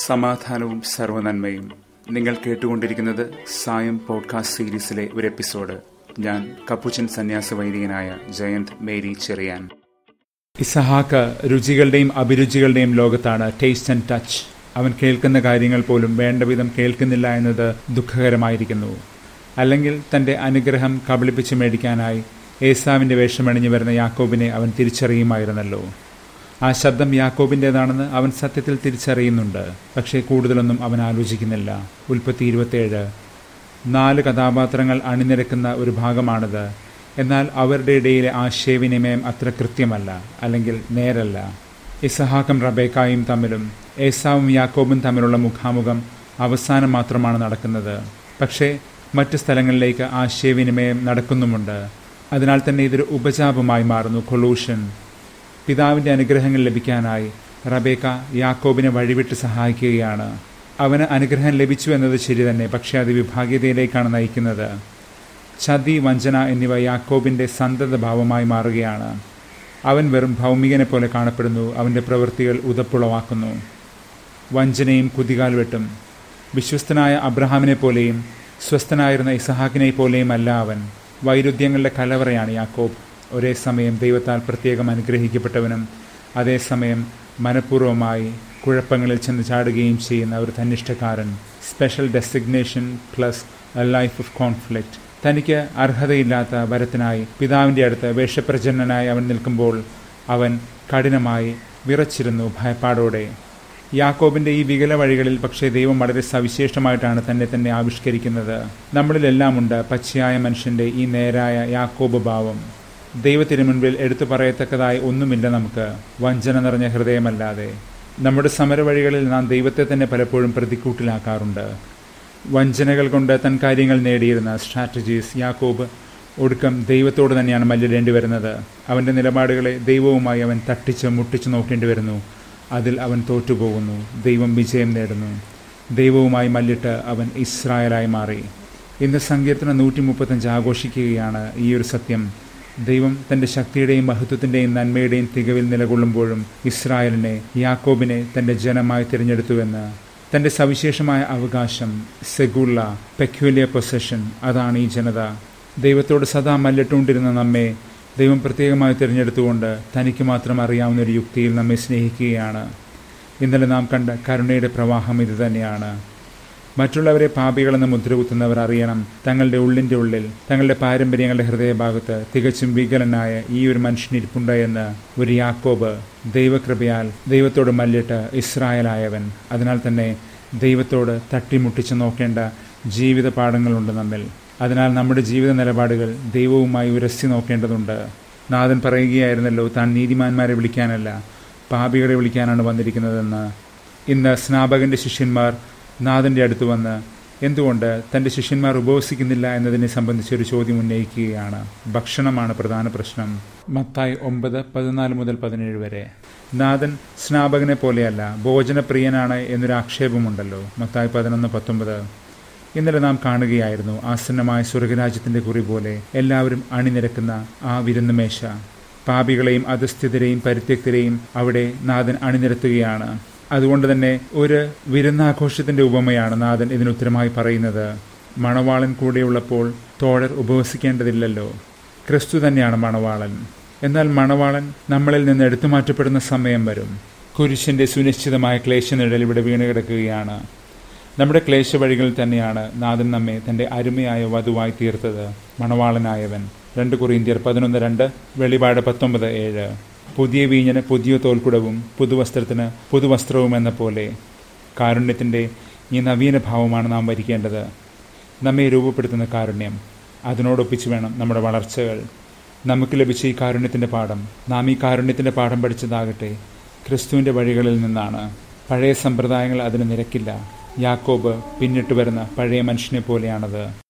സമാധാനവും സർവനന്മയും നിങ്ങൾ കേട്ടുകൊണ്ടിരിക്കുന്നത് സായം പോഡ്കാസ്റ്റ് സീരീസിലെ ഒരു എപ്പിസോഡ് ഞാൻ കപ്പുച്ചൻ സന്യാസ വൈദികനായ ജയന്ത് മേരി ചെറിയാൻ ഇസഹാക്ക് രുചികളുടെയും അഭിരുചികളുടെയും ലോകത്താണ് ടേസ്റ്റ് ആൻഡ് ടച്ച് അവൻ കേൾക്കുന്ന കാര്യങ്ങൾ പോലും വേണ്ടവിധം കേൾക്കുന്നില്ല എന്നത് ദുഃഖകരമായിരിക്കുന്നു അല്ലെങ്കിൽ തന്റെ അനുഗ്രഹം കബളിപ്പിച്ച് മേടിക്കാനായി ഏസാവിന്റെ വേഷമണിഞ്ഞു വരുന്ന യാക്കോബിനെ അവൻ തിരിച്ചറിയുമായിരുന്നല്ലോ ആ ശബ്ദം യാക്കോബിൻ്റെതാണെന്ന് അവൻ സത്യത്തിൽ തിരിച്ചറിയുന്നുണ്ട് പക്ഷേ കൂടുതലൊന്നും അവൻ ആലോചിക്കുന്നില്ല ഉൽപ്പത്തി ഇരുപത്തിയേഴ് നാല് കഥാപാത്രങ്ങൾ അണിനിരക്കുന്ന ഒരു ഭാഗമാണിത് എന്നാൽ അവരുടെ ഇടയിലെ ആശയവിനിമയം അത്ര കൃത്യമല്ല അല്ലെങ്കിൽ നേരല്ല ഇസഹാക്കും റബേക്കായും തമ്മിലും ഏസാവും യാക്കോബും തമ്മിലുള്ള മുഖാമുഖം അവസാനം മാത്രമാണ് നടക്കുന്നത് പക്ഷേ മറ്റ് സ്ഥലങ്ങളിലേക്ക് ആശയവിനിമയം നടക്കുന്നുമുണ്ട് അതിനാൽ തന്നെ ഇതൊരു ഉപജാപമായി മാറുന്നു കൊളൂഷൻ പിതാവിന്റെ അനുഗ്രഹങ്ങൾ ലഭിക്കാനായി റബേക്ക യാക്കോബിനെ വഴിവിട്ട് സഹായിക്കുകയാണ് അവന് അനുഗ്രഹം ലഭിച്ചു എന്നത് ശരി തന്നെ പക്ഷേ അത് വിഭാഗീയതയിലേക്കാണ് നയിക്കുന്നത് ചതി വഞ്ചന എന്നിവ യാക്കോബിന്റെ സന്തത ഭാവമായി മാറുകയാണ് അവൻ വെറും ഭൗമികനെ പോലെ കാണപ്പെടുന്നു അവന്റെ പ്രവൃത്തികൾ ഉതപ്പുളവാക്കുന്നു വഞ്ചനയും കുതികാൽ വെട്ടും വിശ്വസ്തനായ അബ്രഹാമിനെ പോലെയും സ്വസ്ഥനായിരുന്ന ഇസഹാക്കിനെ പോലെയും അല്ല അവൻ വൈരുദ്ധ്യങ്ങളുടെ കലവറയാണ് യാക്കോബ് ഒരേ സമയം ദൈവത്താൽ പ്രത്യേകം അനുഗ്രഹിക്കപ്പെട്ടവനും അതേസമയം മനഃപൂർവ്വമായി കുഴപ്പങ്ങളിൽ ചെന്ന് ചാടുകയും ചെയ്യുന്ന ഒരു തന്നിഷ്ടക്കാരൻ special designation plus a life of conflict തനിക്ക് അർഹതയില്ലാത്ത വരത്തിനായി പിതാവിൻ്റെ അടുത്ത് വേഷപ്രചന്നനായി അവൻ നിൽക്കുമ്പോൾ അവൻ കഠിനമായി വിറച്ചിരുന്നു ഭയപ്പാടോടെ യാക്കോബിന്റെ ഈ വികല വഴികളിൽ പക്ഷേ ദൈവം വളരെ സവിശേഷമായിട്ടാണ് തന്നെ തന്നെ ആവിഷ്കരിക്കുന്നത് നമ്മളിലെല്ലാം ഉണ്ട് പച്ചയായ മനുഷ്യന്റെ ഈ നേരായ യാക്കോബ് ഭാവം ദൈവത്തിന് മുൻപിൽ എടുത്തു പറയത്തക്കതായി ഒന്നുമില്ല നമുക്ക് വഞ്ചന നിറഞ്ഞ ഹൃദയമല്ലാതെ നമ്മുടെ സമരവഴികളിൽ നാം ദൈവത്തെ തന്നെ പലപ്പോഴും പ്രതിക്കൂട്ടിലാക്കാറുണ്ട് വഞ്ചനകൾ കൊണ്ട് തൻ കാര്യങ്ങൾ നേടിയിരുന്ന സ്ട്രാറ്റജീസ് യാക്കോബ് ഒടുക്കം ദൈവത്തോട് തന്നെയാണ് മല്ലിടേണ്ടി വരുന്നത് അവൻ്റെ നിലപാടുകളെ ദൈവവുമായി അവൻ തട്ടിച്ച് മുട്ടിച്ച് നോക്കേണ്ടി വരുന്നു അതിൽ അവൻ തോറ്റുപോകുന്നു ദൈവം വിജയം നേടുന്നു ദൈവവുമായി മല്ലിട്ട് അവൻ ഇസ്രായേലായി മാറി ഇന്ന് സങ്കീർത്തനം നൂറ്റി മുപ്പത്തഞ്ച് ആഘോഷിക്കുകയാണ് ഈ ഒരു സത്യം ദൈവം തന്റെ ശക്തിയുടെയും മഹത്വത്തിന്റെയും നന്മയുടെയും തികവിൽ നിലകൊള്ളുമ്പോഴും ഇസ്രായേലിനെ യാക്കോബിനെ തന്റെ ജനമായി തിരഞ്ഞെടുത്തുവെന്ന് തന്റെ സവിശേഷമായ അവകാശം സെഗുള്ള പെക്യുലിയർ പൊസഷൻ അതാണ് ഈ ജനത ദൈവത്തോട് സദാ മല്ലിട്ടുകൊണ്ടിരുന്ന നമ്മെ ദൈവം പ്രത്യേകമായി തിരഞ്ഞെടുത്തുകൊണ്ട് തനിക്ക് മാത്രം അറിയാവുന്ന ഒരു യുക്തിയിൽ നമ്മെ സ്നേഹിക്കുകയാണ് ഇന്നലെ നാം കണ്ട കരുണയുടെ പ്രവാഹം ഇത് തന്നെയാണ് മറ്റുള്ളവരെ പാപികളെന്ന് മുദ്രകുത്തുന്നവർ അറിയണം തങ്ങളുടെ ഉള്ളിൻ്റെ ഉള്ളിൽ തങ്ങളുടെ പാരമ്പര്യങ്ങളുടെ ഹൃദയഭാഗത്ത് തികച്ചും വികലനായ ഈ ഒരു മനുഷ്യനിരിപ്പുണ്ട് എന്ന് ഒരു യാക്കോബ് ദൈവകൃപയാൽ ദൈവത്തോട് മല്ലിട്ട് ഇസ്രായേലായവൻ അതിനാൽ തന്നെ ദൈവത്തോട് തട്ടിമുട്ടിച്ച് നോക്കേണ്ട ജീവിത പാഠങ്ങളുണ്ട് നമ്മിൽ അതിനാൽ നമ്മുടെ ജീവിത നിലപാടുകൾ ദൈവവുമായി ഉരസി നോക്കേണ്ടതുണ്ട് നാഥൻ പറയുകയായിരുന്നല്ലോ താൻ നീതിമാന്മാരെ വിളിക്കാനല്ല പാപികളെ വിളിക്കാനാണ് വന്നിരിക്കുന്നതെന്ന് ഇന്ന് സ്നാപകന്റെ ശിഷ്യന്മാർ നാഥന്റെ അടുത്ത് വന്ന് എന്തുകൊണ്ട് തന്റെ ശിഷ്യന്മാർ ഉപവസിക്കുന്നില്ല എന്നതിനെ സംബന്ധിച്ച് ഒരു ചോദ്യം ഉന്നയിക്കുകയാണ് ഭക്ഷണമാണ് പ്രധാന പ്രശ്നം മത്തായി ഒമ്പത് പതിനാല് മുതൽ പതിനേഴ് വരെ നാഥൻ സ്നാപകനെ പോലെയല്ല ഭോജനപ്രിയനാണ് എന്നൊരു ആക്ഷേപമുണ്ടല്ലോ മത്തായി പതിനൊന്ന് പത്തൊമ്പത് ഇന്നലെ നാം കാണുകയായിരുന്നു ആസന്നമായ സ്വർഗരാജ്യത്തിന്റെ കുറി പോലെ എല്ലാവരും അണിനിരക്കുന്ന ആ വിരുന്നുമേശ പാപികളെയും അധസ്ഥിതരെയും പരിത്യക്തരെയും അവിടെ നാഥൻ അണിനിരത്തുകയാണ് അതുകൊണ്ട് തന്നെ ഒരു വിരുന്നാഘോഷത്തിന്റെ ഉപമയാണ് നാഥൻ ഇതിനുത്തരമായി പറയുന്നത് മണവാളൻ കൂടെയുള്ളപ്പോൾ തോഴർ ഉപവസിക്കേണ്ടതില്ലല്ലോ ക്രിസ്തു തന്നെയാണ് മണവാളൻ എന്നാൽ മണവാളൻ നമ്മളിൽ നിന്ന് എടുത്തു മാറ്റപ്പെടുന്ന സമയം വരും കുരിശിന്റെ സുനിശ്ചിതമായ ക്ലേശനിഴൽ ഇവിടെ വീണ് കിടക്കുകയാണ് നമ്മുടെ ക്ലേശ വഴികളിൽ തന്നെയാണ് നാഥൻ നമ്മെ തന്റെ അരുമയായ വധുവായി തീർത്തത് മണവാളനായവൻ രണ്ട് കുറിന്ത്യർ പതിനൊന്ന് രണ്ട് വെളിപാട് പത്തൊമ്പത് ഏഴ് പുതിയ വീഞ്ഞിന് പുതിയ തോൽക്കുടവും പുതുവസ്ത്രത്തിന് പുതുവസ്ത്രവും എന്ന പോലെ കാരുണ്യത്തിൻ്റെ ഈ നവീന ഭാവമാണ് നാം വരിക്കേണ്ടത് നമ്മെ രൂപപ്പെടുത്തുന്ന കാരുണ്യം അതിനോടൊപ്പിച്ച് വേണം നമ്മുടെ വളർച്ചകൾ നമുക്ക് ലഭിച്ച ഈ കാരുണ്യത്തിൻ്റെ പാഠം നാം ഈ കാരുണ്യത്തിൻ്റെ പാഠം പഠിച്ചതാകട്ടെ ക്രിസ്തുവിൻ്റെ വഴികളിൽ നിന്നാണ് പഴയ സമ്പ്രദായങ്ങൾ അതിന് നിരക്കില്ല യാക്കോബ് പിന്നിട്ട് വരുന്ന പഴയ മനുഷ്യനെ പോലെയാണത്